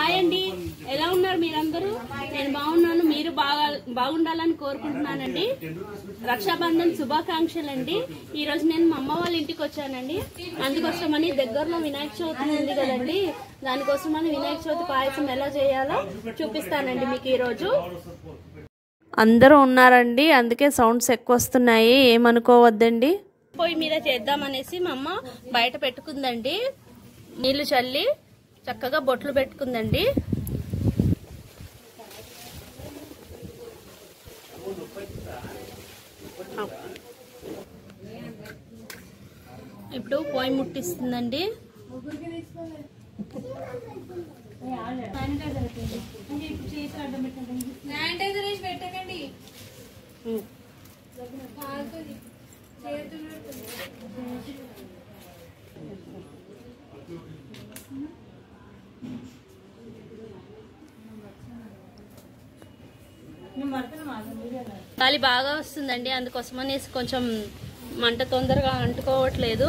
Hi అండి ఎలా ఉన్నారు మీరందరూ నేను బాగున్నాను మీరు బాగా బాగుండాలని కోరుకుంటున్నానండి రక్షాబంధన్ శుభాకాంక్షలు అండి ఈ రోజు నేను మా అమ్మ వాళ్ళ ఇంటికి వచ్చానండి అందుకోసమని దగ్గరలో వినాయక చవితి ఉంది కదండి దానికోసమని వినాయక చవితి పాయసం ఎలా చేయాలో చూపిస్తానండి మీకు ఈ రోజు అందరూ ఉన్నారండి అందుకే సౌండ్స్ ఎక్కువ వస్తున్నాయి ఏమనుకోవద్దండి పొయ్యి మీద చేద్దామనేసి మా అమ్మ బయట పెట్టుకుందండి నీళ్లు చల్లి చక్కగా బొట్లు పెట్టుకుందండి ఇప్పుడు పొయ్యి ముట్టిస్తుందండి శానిటైజర్ వేసి పెట్టకండి గాలి బాగా వస్తుందండి అందుకోసమనేసి కొంచెం మంట తొందరగా అంటుకోవట్లేదు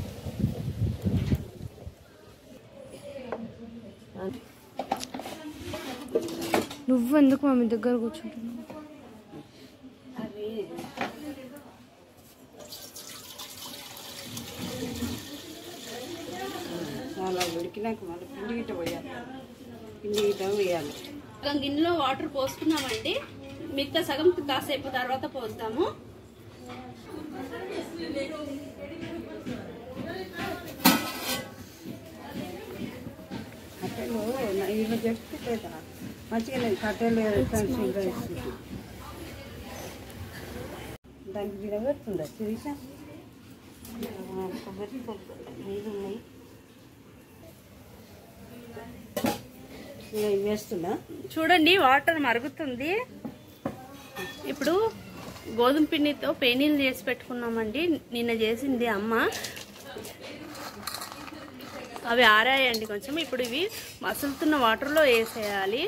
నువ్వెందుకు మమ్మీ దగ్గర కూర్చుంటున్నావు అలా ఉడికినాక మళ్ళీ పిండి గిట్ట పోయాలి పిండి గిట్ట వేయాలి సగం గిన్నెలో వాటర్ పోసుకున్నామండి మిగతా సగం కాసేపు తర్వాత పోద్దాము కట్టెలు ఇవి చెప్తే పెడతా మంచిగా కట్టెలు ఇంకా ఇస్తుంది దానికి విడబెడుతుందా చూసా కొబ్బరి నీళ్ళు ఉన్నాయి ఇక ఇవి వేస్తుందా చూడండి వాటర్ మరుగుతుంది ఇప్పుడు గోధుమ పిండితో పేనీలు చేసి పెట్టుకున్నామండి నిన్న చేసింది అమ్మ అవి ఆరాయండి కొంచెం ఇప్పుడు ఇవి మసులుతున్న వాటర్లో వేసేయాలి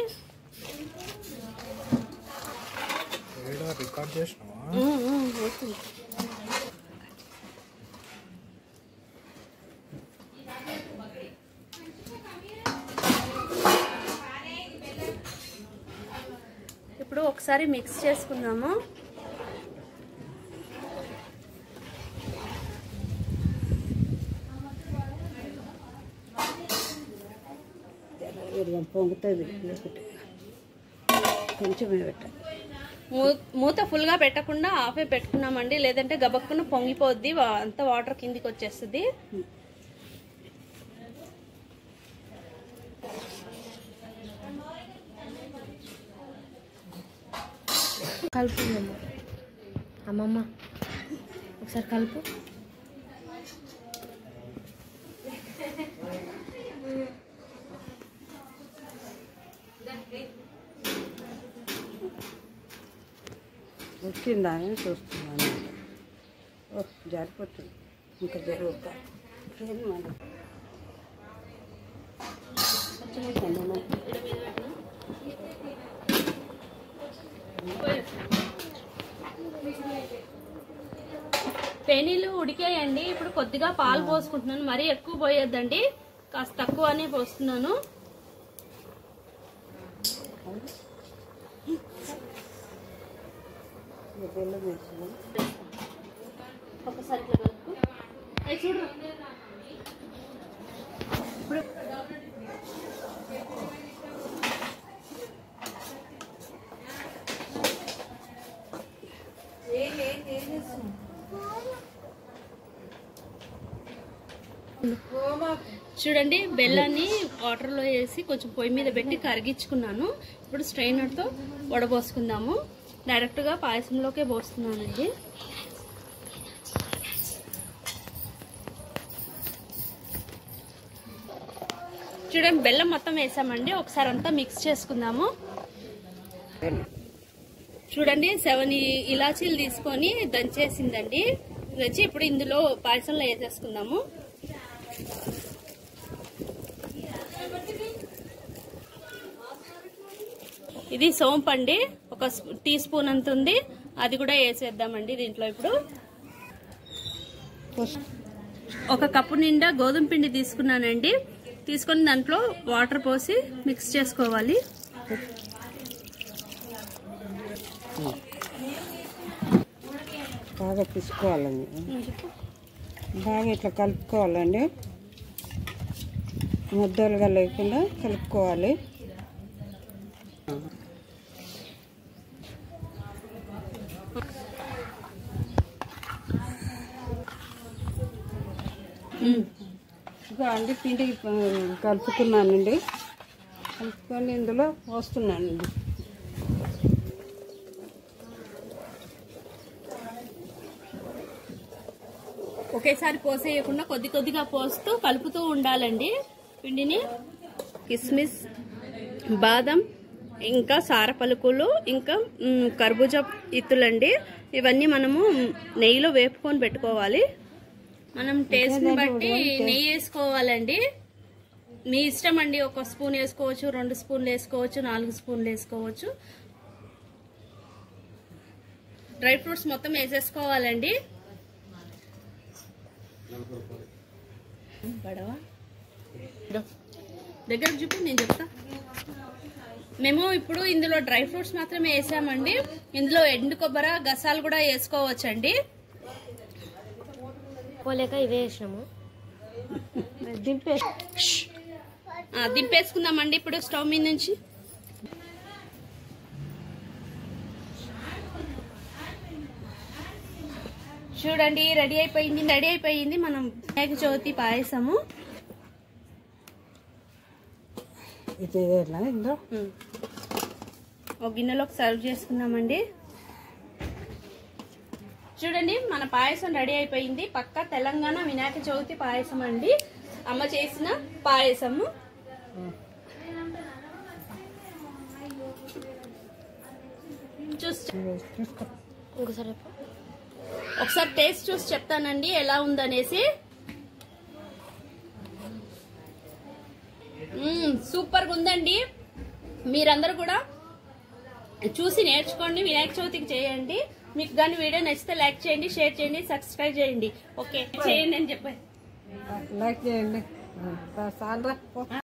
రికార్డ్ చేసినావా ఉమ్, ఉమ్, వేస్తుంది. ఇప్పుడు ఒకసారి మిక్స్ చేసుకుందాము ఇదిగో పొంగుతుంది లేకుంటే కొంచెమే పెట్టాలి మూ- మూత ఫుల్ గా పెట్టకుండా ఆఫే పెట్టుకున్నామండి లేదంటే గబక్కున పొంగిపోద్ది వా- అంతా వాటర్ కిందికి వచ్చేస్తుంది కలుపు అమ్మ అమ్మమ్మ ఒకసారి కలుపు వచ్చిందా అని చూస్తున్నాను ఓ జారిపోతుంది ఇంకా జరుగుతా మళ్ళీ పేనీలు ఉడికాయండి ఇప్పుడు కొద్దిగా పాలు పోసుకుంటున్నాను మరీ ఎక్కువ పోయొద్దండి కాస్త తక్కువనే పోస్తున్నాను ఇక బెల్లం వేసుకుని ఒకసారి ఇట్లా కలుపు. అయ్ చూడు చూడండి బెల్లాన్ని వాటర్లో వేసి కొంచెం పొయ్యి మీద పెట్టి కరిగించుకున్నాను ఇప్పుడు స్ట్రైనర్తో వడబోసుకుందాము డైరెక్ట్గా పాయసంలోకే పోస్తున్నానండి చూడండి బెల్లం మొత్తం వేసామండి ఒకసారి అంతా మిక్స్ చేసుకుందాము చూడండి సెవెన్ ఇలాచీలు తీసుకొని దంచేసిందండి దంచి ఇప్పుడు ఇందులో పాయసంలో వేసేసుకుందాము ఇది సోంపు అండి ఒక స్పూ- టీ స్పూన్ అంత ఉంది అది కూడా వేసేద్దామండి దీంట్లో ఇప్పుడు ఒక కప్పు నిండా గోధుమ పిండి తీసుకున్నానండి తీసుకొని దాంట్లో వాటర్ పోసి మిక్స్ చేసుకోవాలి బాగా పిసుకోవాలండి బాగా ఇట్లా కలుపుకోవాలండి ముద్దలుగా లేకుండా కలుపుకోవాలి ఇంకా అండి పిండి ఆ, కలుపుకున్నానండి కలుపుకొని ఇందులో పోస్తున్నానండి ఒకేసారి పోసేయకుండా కొద్ది కొద్దిగా పోస్తూ కలుపుతూ ఉండాలండి పిండిని కిస్మిస్ బాదం ఇంకా సారపలుకులు ఇంకా మ్, కర్బూజా ఇత్తులండి ఇవన్నీ మనము నెయ్యిలో వేపుకొని పెట్టుకోవాలి మనం టేస్ట్ బట్టి నెయ్యి వేసుకోవాలండి మీ ఇష్టం అండి ఒక స్పూన్ వేసుకోవచ్చు రెండు స్పూన్లు వేసుకోవచ్చు నాలుగు స్పూన్లు వేసుకోవచ్చు డ్రై ఫ్రూట్స్ మొత్తం వేసేసుకోవాలండి పడవా దగ్గర చూపి నేను చెప్తా మేము ఇప్పుడు ఇందులో డ్రై ఫ్రూట్స్ మాత్రమే వేసామండి ఇందులో ఎండు కొబ్బరి గసాలు కూడా వేసుకోవచ్చండి పోలేక ఇవే వేసినాము దింపే ఆ, దింపేసుకుందామండి ఇప్పుడు స్టవ్ మీద నుంచి చూడండి రెడీ అయిపోయింది రెడీ అయిపోయింది మనం వినాయక చవితి పాయసము ఇది ఎలా ఇందులో ఉమ్. ఒక గిన్నెలోకి సర్వ్ చేసుకుందామండి చూడండి మన పాయసం రెడీ అయిపోయింది పక్క తెలంగాణ వినాయక చవితి పాయసం అండి అమ్మ చేసిన పాయసము చూసి చూసుకో ఇంకోసారి చెప్పు. ఒకసారి టేస్ట్ చూసి చెప్తానండి ఎలా ఉందనేసి సూపర్ గా ఉందండి మీరందరూ కూడా చూసి నేర్చుకోండి వినాయక చవితికి చేయండి మీకు కానీ వీడియో నచ్చితే లైక్ చేయండి షేర్ చేయండి సబ్స్క్రైబ్ చేయండి ఓకే చేయండి అని చెప్పారు లైక్ చేయండి చాలరా